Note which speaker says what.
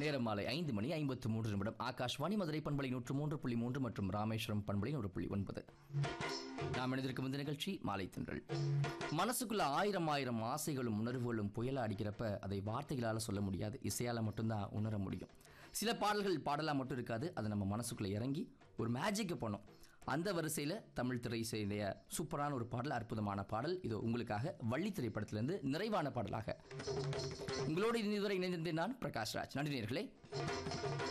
Speaker 1: நேரம் மாலை ஐந்து மணி ஐம்பத்து மூன்று நிமிடம் ஆகாஷ்வாணி மதுரை பண்பலை நூற்று மூன்று புள்ளி மூன்று மற்றும் ராமேஸ்வரம் பண்பலை நூறு புள்ளி ஒன்பது நாம் இணைந்திருக்கும் இந்த நிகழ்ச்சி மாலை தின்றல் மனசுக்குள்ள ஆயிரம் ஆயிரம் ஆசைகளும் உணர்வுகளும் புயலா அடிக்கிறப்ப அதை வார்த்தைகளால் சொல்ல முடியாது இசையால் மட்டும்தான் உணர முடியும் சில பாடல்கள் பாடலாக மட்டும் இருக்காது அது நம்ம மனசுக்குள்ள இறங்கி ஒரு மேஜிக்கை பண்ணும் அந்த வரிசையில் தமிழ் திரை செய்த சூப்பரான ஒரு பாடல் அற்புதமான பாடல் இது உங்களுக்காக வள்ளி திரைப்படத்திலிருந்து நிறைவான பாடலாக உங்களோடு இதுவரை இணைந்திருந்தேன் நான் பிரகாஷ் ராஜ் நன்றி நேயர்களே